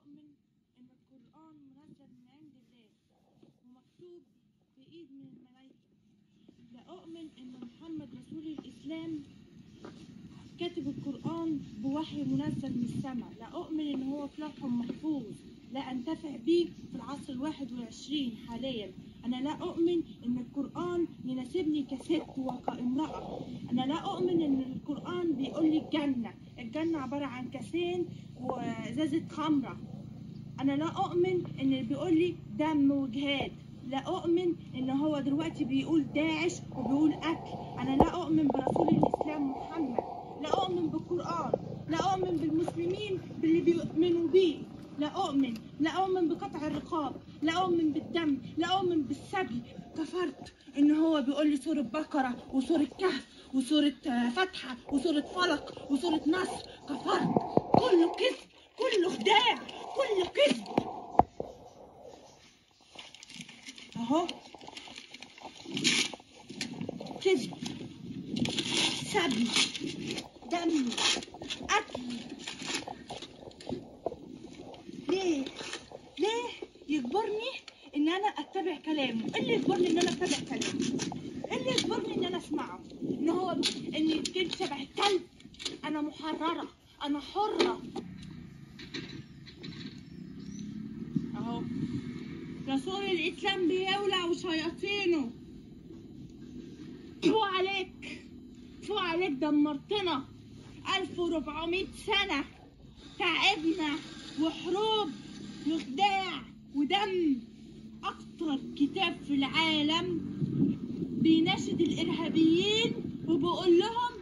أؤمن إن القرآن منزل من عند الله ومكتوب بإيد من الملائكة لا أؤمن إن محمد رسول الإسلام كاتب القرآن بوحي منزل من السماء لا أؤمن إن هو في لوح محفوظ لا أنتفع به في العصر الواحد والعشرين حاليا أنا لا أؤمن إن القرآن يناسبني كست وكامرأة أنا لا أؤمن إن القرآن بيقول لي الجنة الجنة عبارة عن كاسين وإزازة خمرة أنا لا أؤمن إن بيقول لي دم وجهاد لا أؤمن إن هو دلوقتي بيقول داعش وبيقول أكل أنا لا أؤمن برسول الإسلام محمد لا أؤمن بالقرآن لا أؤمن بالمسلمين باللي بيؤمنوا بيه لا أؤمن لا أؤمن بقطع الرقاب لا أؤمن بالدم لا أؤمن بالسبي كفرت إن هو بيقول لي سورة بقرة وسورة كهف وسورة آه، فتحة وسورة فلق وسورة نصر كفرت كله كذب كله خداع كله كذب أهو كذب سبي دم قتل ليه ليه يجبرني ان انا اتبع كلامه ايه اللي يجبرني ان انا اتبع كلامه ايه اللي يجبرني ان انا اسمعه ان هو ان كنت شبه الكلب انا محرره انا حره اهو رسول الاسلام بيولع وشياطينه فو عليك فو عليك دمرتنا 1400 سنة تعبنا وحروب وخداع ودم أكتر كتاب في العالم بيناشد الإرهابيين وبيقول لهم